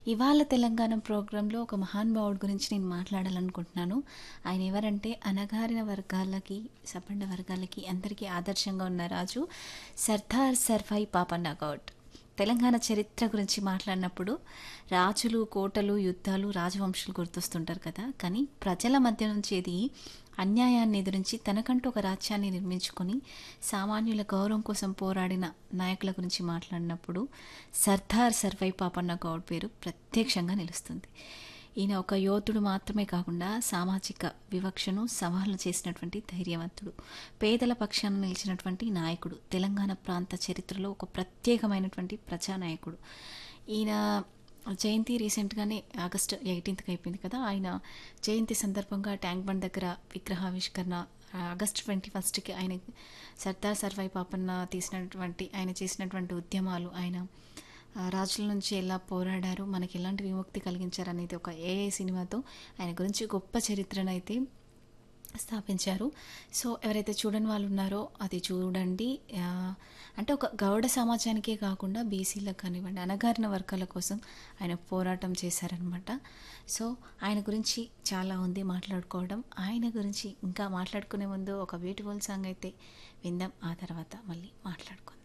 ఇవాళ తెలంగాణ ప్రోగ్రాంలో ఒక మహానుభావుడి గురించి నేను మాట్లాడాలనుకుంటున్నాను ఆయన ఎవరంటే అనగారిన వర్గాలకి సపండ వర్గాలకి అందరికీ ఆదర్శంగా ఉన్న రాజు సర్దార్ సర్వై పాపన్న గౌడ్ తెలంగాణ చరిత్ర గురించి మాట్లాడినప్పుడు రాజులు కోటలు యుద్ధాలు రాజవంశాలు గుర్తొస్తుంటారు కదా కానీ ప్రజల మధ్య నుంచి ఇది అన్యాయాన్ని ఎదిరించి తనకంటూ ఒక రాజ్యాన్ని నిర్మించుకొని సామాన్యుల గౌరవం కోసం పోరాడిన నాయకుల గురించి మాట్లాడినప్పుడు సర్దార్ సర్వై పాపన్న గౌడ్ పేరు ప్రత్యక్షంగా నిలుస్తుంది ఈయన ఒక యోధుడు మాత్రమే కాకుండా సామాజిక వివక్షను సవాలు చేసినటువంటి ధైర్యవంతుడు పేదల పక్షాన నిలిచినటువంటి నాయకుడు తెలంగాణ ప్రాంత చరిత్రలో ఒక ప్రత్యేకమైనటువంటి ప్రజానాయకుడు ఈయన జయంతి రీసెంట్గానే ఆగస్టు ఎయిటీన్త్కి అయిపోయింది కదా ఆయన జయంతి సందర్భంగా ట్యాంక్ బండ్ దగ్గర విగ్రహావిష్కరణ ఆగస్ట్ ట్వంటీ ఫస్ట్కి ఆయన సర్దార్ సర్వై పాపన్న తీసినటువంటి ఆయన చేసినటువంటి ఉద్యమాలు ఆయన ఆ, రాజుల నుంచి ఎలా పోరాడారు మనకి ఎలాంటి విముక్తి కలిగించారు అనేది ఒక ఏఐ సినిమాతో ఆయన గురించి గొప్ప చరిత్రను అయితే స్థాపించారు సో ఎవరైతే చూడని వాళ్ళు ఉన్నారో అది చూడండి ఆ, అంటే ఒక గౌడ సమాజానికే కాకుండా బీసీలకు కానివ్వండి అనగారిన వర్గాల కోసం ఆయన పోరాటం చేశారనమాట సో ఆయన గురించి చాలా ఉంది మాట్లాడుకోవడం ఆయన గురించి ఇంకా మాట్లాడుకునే ముందు ఒక బ్యూటిఫుల్ సాంగ్ అయితే విందాం ఆ తర్వాత మళ్ళీ మాట్లాడుకుందాం